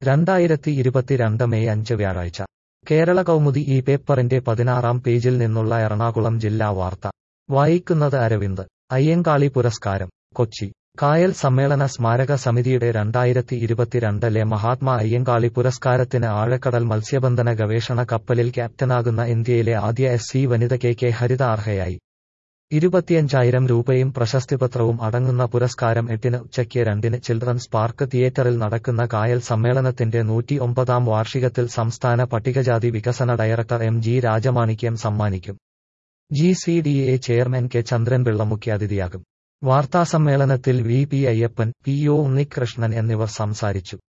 രണ്ടായിരത്തി ഇരുപത്തിരണ്ട് മെയ് അഞ്ച് വ്യാഴാഴ്ച കേരള കൗമുദി ഈ പേപ്പറിന്റെ പതിനാറാം പേജിൽ നിന്നുള്ള എറണാകുളം ജില്ലാ വാർത്ത വായിക്കുന്നത് അരവിന്ദ് അയ്യങ്കാളി പുരസ്കാരം കൊച്ചി കായൽ സമ്മേളന സ്മാരക സമിതിയുടെ രണ്ടായിരത്തി ഇരുപത്തിരണ്ടിലെ മഹാത്മാ അയ്യങ്കാളി പുരസ്കാരത്തിന് ആഴക്കടൽ മത്സ്യബന്ധന ഗവേഷണ കപ്പലിൽ ക്യാപ്റ്റനാകുന്ന ഇന്ത്യയിലെ ആദ്യ എസ് സി വനിത കെ കെ ഹരിത അർഹയായി ഇരുപത്തിയഞ്ചായിരം രൂപയും പ്രശസ്തിപത്രവും അടങ്ങുന്ന പുരസ്കാരം എട്ടിന് ഉച്ചയ്ക്ക് രണ്ടിന് ചിൽഡ്രൻസ് പാർക്ക് തിയേറ്ററിൽ നടക്കുന്ന കായൽ സമ്മേളനത്തിന്റെ നൂറ്റി ഒമ്പതാം വാർഷികത്തിൽ സംസ്ഥാന പട്ടികജാതി വികസന ഡയറക്ടർ എം ജി രാജമാണിക്യം സമ്മാനിക്കും G C D A chairman K Chandranpillai മുഖ്യാതിഥിയാകും വാർത്താസമ്മേളനത്തിൽ V P Ayyappan P O Unnikrishnan എന്നിവർ സംസാരിച്ചു